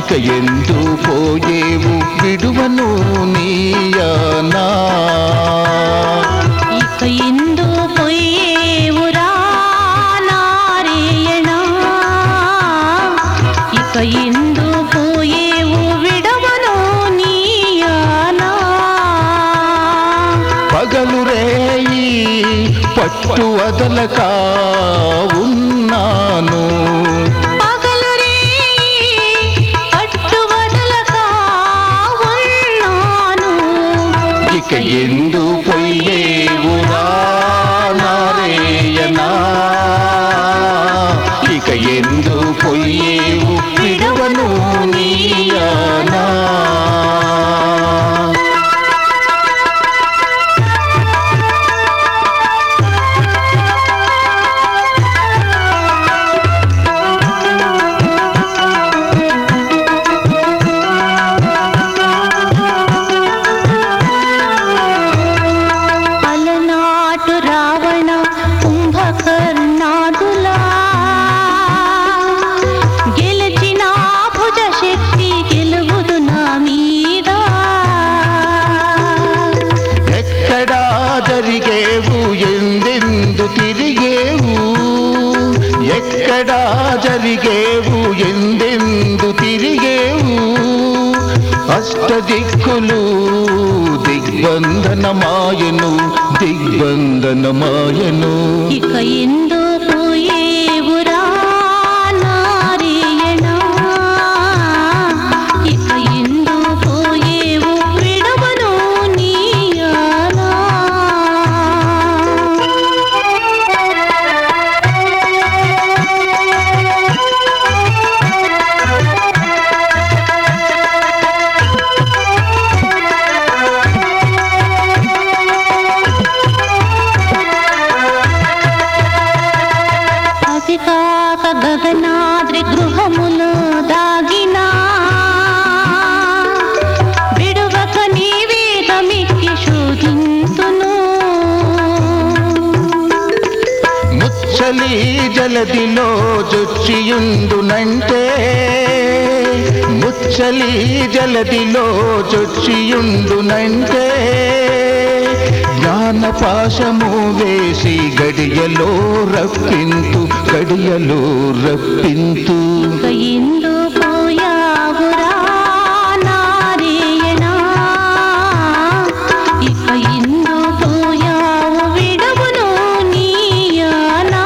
ఇక ఎందు పోయేవు విడువను నీయనా ఇక ఎందు పొయ్యేవురా నారాయణ ఇక ఎందు పోయేవు విడవను నీయానా పగలు రేయి పట్టు వదలక ఉన్నాను పగలు రే పట్టు వదలక ఉన్నాను ఇక ఎందు పొయ్యేవురా నారేయనా ఇక ఎందు పొయ్యేవు విడువను నీయనా అలనాటు రావణ కుంభకర్ణాదులా గెలిచిన భుజ శక్తి గెలువుదు నా మీద ఎక్కడా జరిగేవు ఎందెందు తిరిగేవు ఎక్కడా జరిగేవు ఎందెందు తిరిగేవు అష్టదిక్కులు దిగ్బంధనమాయను దిగ్బంధనమాయను ఇక ఎందు పోయేవురా నారాయణ ఇక ఎందు పోయేవు విడవను నీయానా అది కాక గగనాద్రి గృహములో దాగిన విడువక నీ వేగమిక్కి శోధింతును ముచ్చలి జలదిలో జొచ్చియుండునంటే ముచ్చలి జలదిలో జొచ్చియుండునంటే జ్ఞానపాశము వేసి గడియలో రప్పింతు గడియలో రప్పింతు ఇక ఎందు పోయావురా నారాయణ ఇక ఎందు పోయావు విడవును నీయానా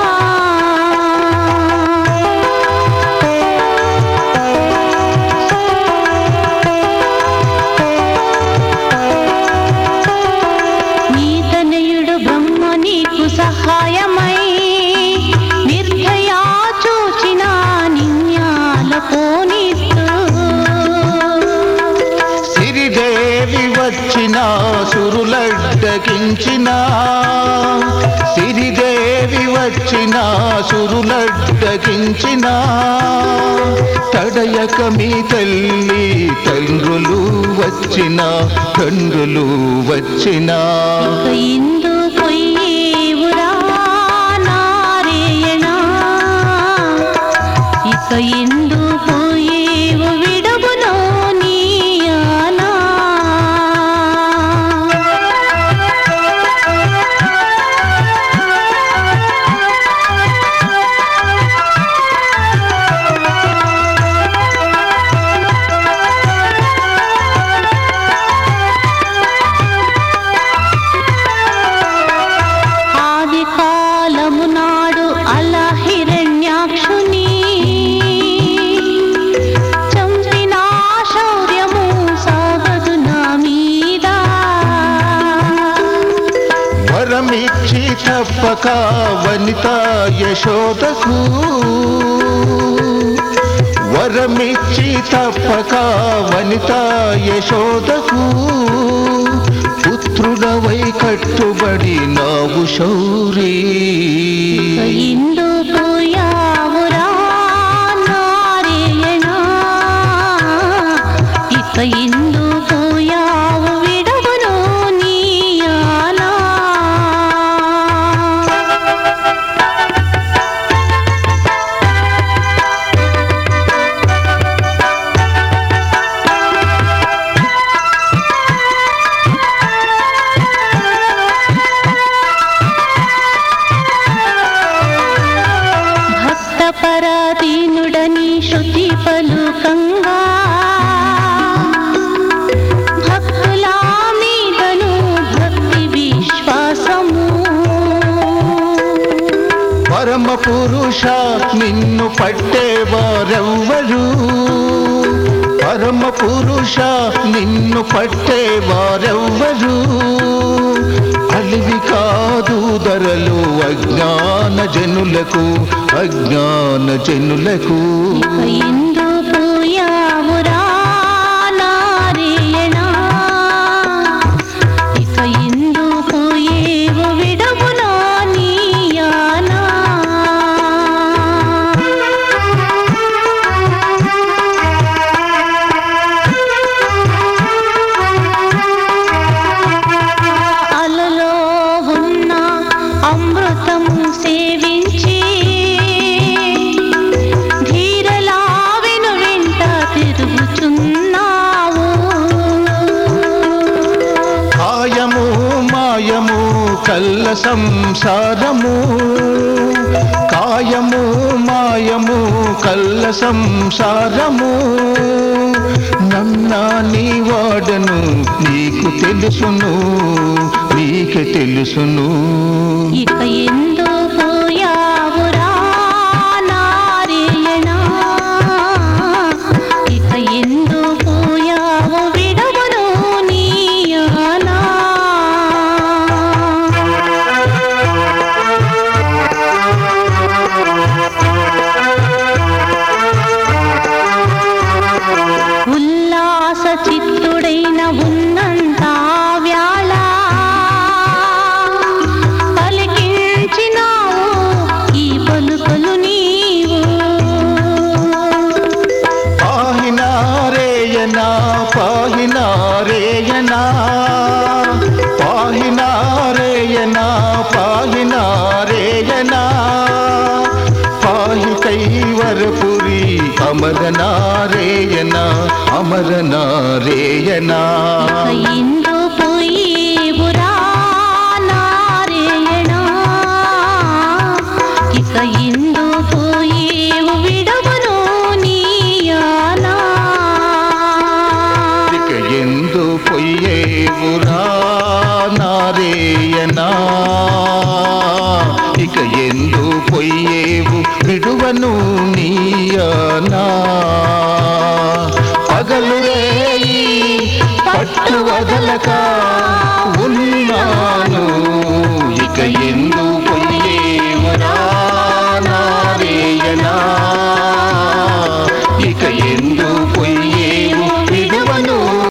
నీ తనయుడు బ్రహ్మ నీకు సహాయమై నిర్భయా చూచిన నిన్యాల పోనిస్తూ సిరిదేవి వచ్చిన సురులడ్డకించిన సిరిదేవి వచ్చిన సురులడ్డకించిన తడయక మీ తల్లి తండ్రులు వచ్చిన తండ్రులు వచ్చిన ఇక ఇందు పొయ్యేవురా నారాయణ ఇక ఇందు పోయేవు విడవును నీయానా ఆది కాలము నాడు అలా హిరణ్యాక్షుని చంపిన శౌర్యము సాగదు నా మీద వరమిచ్చి తప్పక వనిత యశోదకు వరమిచ్చి తప్పక వనిత యశోదకు పుత్రుడవై కట్టుబడి నావు శౌరీ ఇక ఇందు పోయావురా నారాయణ ఇక ఇందు పోయావు విడవును నీయానా పలుకంగా భక్తుల మీదను భక్తి విశ్వాసము పరమ పురుష నిన్ను పట్టేవారెవ్వరు పరమ పురుష నిన్ను పట్టేవారెవ్వరు అలివి కాదు ధరలు అజ్ఞాన జనులకు అజ్ఞాన జనులకు ఇక ఎందు పోయావురా నారాయణ ఇక ఎందు పోయేవు విడమునా నీయానా అలలో ఉన్న అమృతము సేవించి ధీరలా వెను వెంట తిరుగుచున్నావు కాయము మాయము కల్ల సంసారము కాయము మాయము కల్ల సంసారము నన్నా నీ వాడను నీకు తెలుసును నీకు తెలుసును ఇక ఎందు పోయావురా నారాయణ ఇక ఎందు పోయావు విడవను నీయానా ఉల్లాస చిత్తుడైన ఉన్నంత వ్యాళ పలికించినావు ఈ పలుకలు నీవు పాహినారేయనా పాహినారేయనా పాహినారేయనా పాహినారేయనా పాహి కైవరపురి అమరనారేయనా అమరనారేయనా ఇక ఇందు పోయేవురా నారాయణ ఇక ఇందు పోయేవు విడవను నీయానా ఇక ఎందు పొయ్యేవురా నారేయనా ఇక ఎందు పొయ్యేవు విడువను నీయనా పగలు రేయి పట్టు వదలక